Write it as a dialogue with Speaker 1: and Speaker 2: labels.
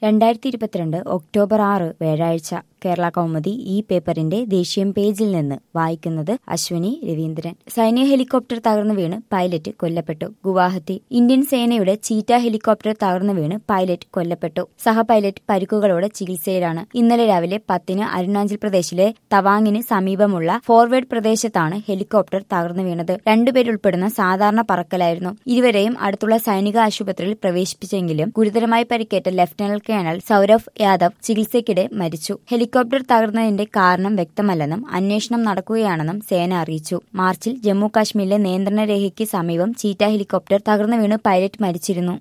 Speaker 1: രണ്ടായിരത്തി ഇരുപത്തിരണ്ട് ഒക്ടോബർ ആറ് വ്യാഴാഴ്ച കേരള കൗമുദി ഈ പേപ്പറിന്റെ ദേശീയം പേജിൽ നിന്ന് വായിക്കുന്നത് അശ്വിനി രവീന്ദ്രൻ സൈന്യ ഹെലികോപ്റ്റർ തകർന്നു വീണ് പൈലറ്റ് കൊല്ലപ്പെട്ടു ഗുവാഹത്തി ഇന്ത്യൻ സേനയുടെ ചീറ്റ ഹെലികോപ്റ്റർ തകർന്നു വീണ് പൈലറ്റ് കൊല്ലപ്പെട്ടു സഹ പൈലറ്റ് പരിക്കുകളോടെ ചികിത്സയിലാണ് ഇന്നലെ രാവിലെ പത്തിന് അരുണാചൽ പ്രദേശിലെ തവാങ്ങിന് സമീപമുള്ള ഫോർവേഡ് പ്രദേശത്താണ് ഹെലികോപ്റ്റർ തകർന്നു വീണത് രണ്ടുപേരുൾപ്പെടുന്ന സാധാരണ പറക്കലായിരുന്നു ഇരുവരെയും അടുത്തുള്ള സൈനിക ആശുപത്രിയിൽ പ്രവേശിപ്പിച്ചെങ്കിലും ഗുരുതരമായി പരിക്കേറ്റ ലഫ്റ്റനന്റ് കേണൽ സൌരവ് യാദവ് ചികിത്സയ്ക്കിടെ മരിച്ചു ഹെലികോപ്റ്റർ തകർന്നതിന്റെ കാരണം വ്യക്തമല്ലെന്നും അന്വേഷണം നടക്കുകയാണെന്നും സേന അറിയിച്ചു മാർച്ചിൽ ജമ്മു കാശ്മീരിലെ നിയന്ത്രണ രേഖയ്ക്ക് സമീപം ചീറ്റ ഹെലികോപ്റ്റർ തകർന്നു വീണ് പൈലറ്റ് മരിച്ചിരുന്നു